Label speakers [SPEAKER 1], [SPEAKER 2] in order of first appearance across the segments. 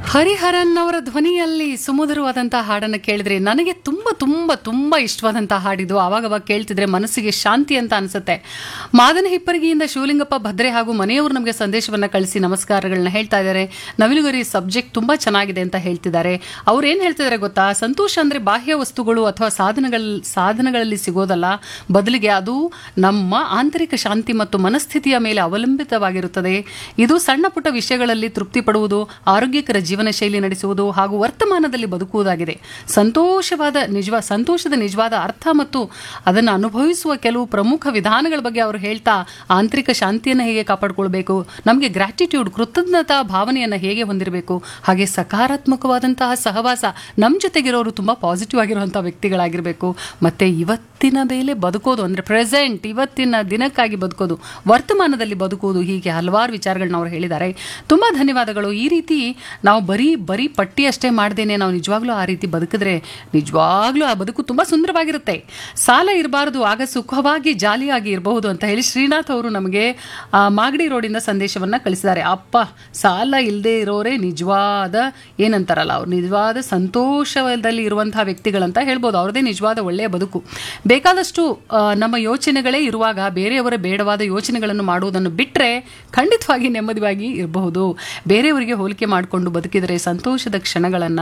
[SPEAKER 1] ಹರಿಹರನ್ ಅವರ ಧ್ವನಿಯಲ್ಲಿ ಸುಮಧುರವಾದಂತಹ ಹಾಡನ್ನು ಕೇಳಿದ್ರೆ ನನಗೆ ತುಂಬ ತುಂಬ ತುಂಬ ಇಷ್ಟವಾದಂತಹ ಹಾಡಿದು ಆವಾಗವಾಗ ಕೇಳ್ತಿದ್ರೆ ಮನಸ್ಸಿಗೆ ಶಾಂತಿ ಅಂತ ಅನಿಸುತ್ತೆ ಮಾದನ ಹಿಪ್ಪರಿಗೆಯಿಂದ ಶಿವಲಿಂಗಪ್ಪ ಭದ್ರೆ ಹಾಗೂ ಮನೆಯವರು ನಮಗೆ ಸಂದೇಶವನ್ನ ಕಳಿಸಿ ನಮಸ್ಕಾರಗಳನ್ನ ಹೇಳ್ತಾ ಇದ್ದಾರೆ ನವಿಲುಗರಿ ಸಬ್ಜೆಕ್ಟ್ ತುಂಬಾ ಚೆನ್ನಾಗಿದೆ ಅಂತ ಹೇಳ್ತಿದ್ದಾರೆ ಅವ್ರು ಏನ್ ಹೇಳ್ತಿದ್ದಾರೆ ಗೊತ್ತಾ ಸಂತೋಷ ಅಂದ್ರೆ ಬಾಹ್ಯ ವಸ್ತುಗಳು ಅಥವಾ ಸಾಧನಗಳ ಸಾಧನಗಳಲ್ಲಿ ಸಿಗೋದಲ್ಲ ಬದಲಿಗೆ ಅದು ನಮ್ಮ ಆಂತರಿಕ ಶಾಂತಿ ಮತ್ತು ಮನಸ್ಥಿತಿಯ ಮೇಲೆ ಅವಲಂಬಿತವಾಗಿರುತ್ತದೆ ಇದು ಸಣ್ಣ ಪುಟ್ಟ ವಿಷಯಗಳಲ್ಲಿ ತೃಪ್ತಿ ಪಡುವುದು ಆರೋಗ್ಯಕರ ಜೀವನ ಶೈಲಿ ನಡೆಸುವುದು ಹಾಗೂ ವರ್ತಮಾನದಲ್ಲಿ ಬದುಕುವುದಾಗಿದೆ ಸಂತೋಷವಾದ ನಿಜವ ಸಂತೋಷದ ನಿಜವಾದ ಅರ್ಥ ಮತ್ತು ಅದನ್ನು ಅನುಭವಿಸುವ ಕೆಲವು ಪ್ರಮುಖ ವಿಧಾನಗಳ ಬಗ್ಗೆ ಅವರು ಹೇಳ್ತಾ ಆಂತರಿಕ ಶಾಂತಿಯನ್ನು ಹೇಗೆ ಕಾಪಾಡಿಕೊಳ್ಬೇಕು ನಮಗೆ ಗ್ರಾಟಿಟ್ಯೂಡ್ ಕೃತಜ್ಞತಾ ಭಾವನೆಯನ್ನು ಹೇಗೆ ಹೊಂದಿರಬೇಕು ಹಾಗೆ ಸಕಾರಾತ್ಮಕವಾದಂತಹ ಸಹವಾಸ ನಮ್ಮ ಜೊತೆಗಿರೋರು ತುಂಬ ಪಾಸಿಟಿವ್ ಆಗಿರುವಂಥ ವ್ಯಕ್ತಿಗಳಾಗಿರಬೇಕು ಮತ್ತೆ ಇವತ್ತಿನ ಮೇಲೆ ಬದುಕೋದು ಅಂದರೆ ಪ್ರೆಸೆಂಟ್ ಇವತ್ತಿನ ದಿನಕ್ಕಾಗಿ ಬದುಕೋದು ವರ್ತಮಾನದಲ್ಲಿ ಬದುಕುವುದು ಹೀಗೆ ಹಲವಾರು ವಿಚಾರಗಳನ್ನ ಅವರು ಹೇಳಿದ್ದಾರೆ ತುಂಬ ಧನ್ಯವಾದಗಳು ಈ ರೀತಿ ನಾವು ಬರೀ ಬರೀ ಪಟ್ಟಿ ಅಷ್ಟೇ ಮಾಡ್ದೇನೆ ನಾವು ನಿಜವಾಗ್ಲೂ ಆ ರೀತಿ ಬದುಕಿದ್ರೆ ನಿಜವಾಗ್ಲೂ ಆ ಬದುಕು ತುಂಬ ಸುಂದರವಾಗಿರುತ್ತೆ ಸಾಲ ಇರಬಾರದು ಆಗ ಸುಖವಾಗಿ ಜಾಲಿಯಾಗಿ ಇರಬಹುದು ಅಂತ ಹೇಳಿ ಶ್ರೀನಾಥ್ ಅವರು ನಮಗೆ ಆ, ಮಾಗಡಿ ರೋಡಿಂದ ಸಂದೇಶವನ್ನ ಕಳಿಸಿದ್ದಾರೆ ಅಪ್ಪ ಸಾಲ ಇಲ್ಲದೆ ಇರೋರೇ ನಿಜವಾದ ಏನಂತಾರಲ್ಲ ಅವ್ರು ನಿಜವಾದ ಸಂತೋಷದಲ್ಲಿ ಇರುವಂತಹ ವ್ಯಕ್ತಿಗಳಂತ ಹೇಳ್ಬೋದು ಅವ್ರದೇ ನಿಜವಾದ ಒಳ್ಳೆಯ ಬದುಕು ಬೇಕಾದಷ್ಟು ಆ, ನಮ್ಮ ಯೋಚನೆಗಳೇ ಇರುವಾಗ ಬೇರೆಯವರ ಬೇಡವಾದ ಯೋಚನೆಗಳನ್ನು ಮಾಡುವುದನ್ನು ಬಿಟ್ಟರೆ ಖಂಡಿತವಾಗಿ ನೆಮ್ಮದಿಯಾಗಿ ಇರಬಹುದು ಬೇರೆಯವರಿಗೆ ಹೋಲಿಕೆ ಮಾಡಿಕೊಂಡು ಬದುಕಿದರೆ ಸಂತೋಷದ ಕ್ಷಣಗಳನ್ನು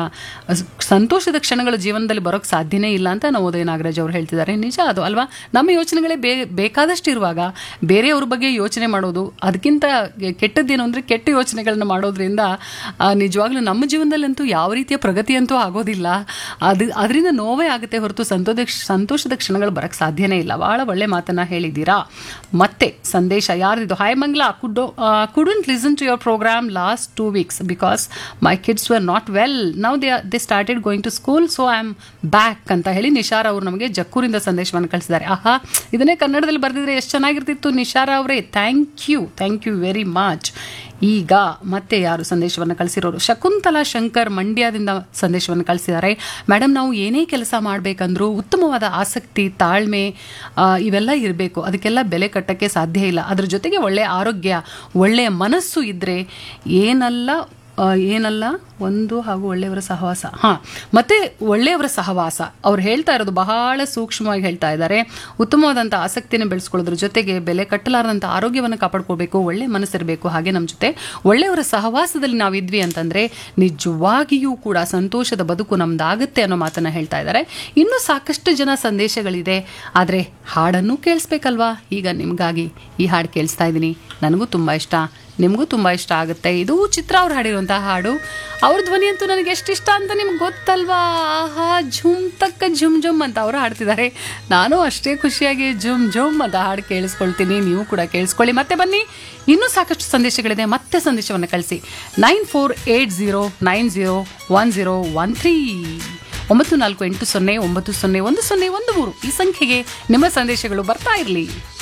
[SPEAKER 1] ಸಂತೋಷದ ಕ್ಷಣಗಳು ಜೀವನದಲ್ಲಿ ಬರೋಕ್ಕೆ ಸಾಧ್ಯನೇ ಇಲ್ಲ ಅಂತ ನವೋದಯ ನಾಗರಾಜ್ ಅವರು ಹೇಳ್ತಿದ್ದಾರೆ ನಿಜ ಅದು ಅಲ್ವಾ ನಮ್ಮ ಯೋಚನೆಗಳೇ ಬೇ ಬೇಕಾದಷ್ಟು ಇರುವಾಗ ಬೇರೆಯವ್ರ ಬಗ್ಗೆ ಯೋಚನೆ ಮಾಡೋದು ಅದಕ್ಕಿಂತ ಕೆಟ್ಟದ್ದೇನು ಅಂದರೆ ಕೆಟ್ಟ ಯೋಚನೆಗಳನ್ನ ಮಾಡೋದ್ರಿಂದ ಆ, ನಿಜವಾಗ್ಲೂ ನಮ್ಮ ಜೀವನದಲ್ಲಂತೂ ಯಾವ ರೀತಿಯ ಪ್ರಗತಿ ಅಂತೂ ಆಗೋದಿಲ್ಲ ಅದು ಅದರಿಂದ ನೋವೇ ಆಗುತ್ತೆ ಹೊರತು ಸಂತೋಷ ಸಂತೋಷದ ಕ್ಷಣಗಳು ಬರೋಕ್ಕೆ ಸಾಧ್ಯನೇ ಇಲ್ಲ ಭಾಳ ಒಳ್ಳೆ ಮಾತನ್ನ ಹೇಳಿದ್ದೀರಾ ಮತ್ತೆ ಸಂದೇಶ ಯಾರ್ದಿದು hi Mangala could couldn't listen to your program last two weeks because my kids were not well now they they started going to school so I am back ಅಂತ ಹೇಳಿ ನಿಶಾರ ಅವರು ನಮಗೆ ಜಕ್ಕೂರಿಂದ ಸಂದೇಶವನ್ನು ಕಳಿಸಿದ್ದಾರೆ ಆಹಾ ಇದನ್ನೇ ಕನ್ನಡದಲ್ಲಿ ಬರೆದಿದ್ರೆ ಎಷ್ಟು ಚೆನ್ನಾಗಿರ್ತಿತ್ತು ನಿಶಾರ ಅವರೇ thank you thank you very much ಈಗ ಮತ್ತೆ ಯಾರು ಸಂದೇಶವನ್ನು ಕಳಿಸಿರೋರು ಶಕುಂತಲಾ ಶಂಕರ್ ಮಂಡ್ಯದಿಂದ ಸಂದೇಶವನ್ನು ಕಳಿಸಿದ್ದಾರೆ ಮೇಡಮ್ ನಾವು ಏನೇ ಕೆಲಸ ಮಾಡಬೇಕಂದ್ರೂ ಉತ್ತಮವಾದ ಆಸಕ್ತಿ ತಾಳ್ಮೆ ಆ, ಇವೆಲ್ಲ ಇರಬೇಕು ಅದಕ್ಕೆಲ್ಲ ಬೆಲೆ ಕಟ್ಟಕ್ಕೆ ಸಾಧ್ಯ ಇಲ್ಲ ಅದ್ರ ಜೊತೆಗೆ ಒಳ್ಳೆಯ ಆರೋಗ್ಯ ಒಳ್ಳೆಯ ಮನಸ್ಸು ಇದ್ದರೆ ಏನಲ್ಲ ಆ, ಏನಲ್ಲ ಒಂದು ಹಾಗೂ ಒಳ್ಳೆಯವರ ಸಹವಾಸ ಹಾಂ ಮತ್ತೆ ಒಳ್ಳೆಯವರ ಸಹವಾಸ ಅವ್ರು ಹೇಳ್ತಾ ಇರೋದು ಬಹಳ ಸೂಕ್ಷ್ಮವಾಗಿ ಹೇಳ್ತಾ ಇದ್ದಾರೆ ಉತ್ತಮವಾದಂಥ ಆಸಕ್ತಿಯನ್ನು ಬೆಳೆಸ್ಕೊಳ್ಳೋದ್ರ ಜೊತೆಗೆ ಬೆಲೆ ಕಟ್ಟಲಾರದಂಥ ಆರೋಗ್ಯವನ್ನು ಕಾಪಾಡ್ಕೋಬೇಕು ಒಳ್ಳೆ ಮನಸ್ಸಿರಬೇಕು ಹಾಗೆ ನಮ್ಮ ಜೊತೆ ಒಳ್ಳೆಯವರ ಸಹವಾಸದಲ್ಲಿ ನಾವಿದ್ವಿ ಅಂತಂದರೆ ನಿಜವಾಗಿಯೂ ಕೂಡ ಸಂತೋಷದ ಬದುಕು ನಮ್ದಾಗುತ್ತೆ ಅನ್ನೋ ಮಾತನ್ನು ಹೇಳ್ತಾ ಇದ್ದಾರೆ ಇನ್ನೂ ಸಾಕಷ್ಟು ಜನ ಸಂದೇಶಗಳಿದೆ ಆದರೆ ಹಾಡನ್ನು ಕೇಳಿಸ್ಬೇಕಲ್ವಾ ಈಗ ನಿಮಗಾಗಿ ಈ ಹಾಡು ಕೇಳಿಸ್ತಾ ಇದ್ದೀನಿ ನನಗೂ ತುಂಬ ಇಷ್ಟ ನಿಮಗೂ ತುಂಬ ಇಷ್ಟ ಆಗುತ್ತೆ ಇದು ಚಿತ್ರ ಅವ್ರು ಹಾಡಿರುವಂತಹ ಹಾಡು ಅವ್ರ ಧ್ವನಿ ಅಂತೂ ನನಗೆ ಎಷ್ಟು ಇಷ್ಟ ಅಂತ ನಿಮ್ಗೆ ಗೊತ್ತಲ್ವಾ ಆಹಾ ಝುಮ್ ತಕ್ಕ ಝುಮ್ ಝುಮ್ ಅಂತ ಅವರು ಹಾಡ್ತಿದ್ದಾರೆ ನಾನು ಅಷ್ಟೇ ಖುಷಿಯಾಗಿ ಝುಮ್ ಝುಮ್ ಅಂತ ಹಾಡು ಕೇಳಿಸ್ಕೊಳ್ತೀನಿ ನೀವು ಕೂಡ ಕೇಳಿಸ್ಕೊಳ್ಳಿ ಮತ್ತೆ ಬನ್ನಿ ಇನ್ನೂ ಸಾಕಷ್ಟು ಸಂದೇಶಗಳಿದೆ ಮತ್ತೆ ಸಂದೇಶವನ್ನು ಕಳಿಸಿ nine four eight zero nine zero one zero one three ಒಂಬತ್ತು ನಾಲ್ಕು ಎಂಟು ಸೊನ್ನೆ ಒಂಬತ್ತು ಸೊನ್ನೆ ಒಂದು ಸೊನ್ನೆ ಒಂದು ಮೂರು ಈ ಸಂಖ್ಯೆಗೆ ನಿಮ್ಮ ಸಂದೇಶಗಳು ಬರ್ತಾ ಇರಲಿ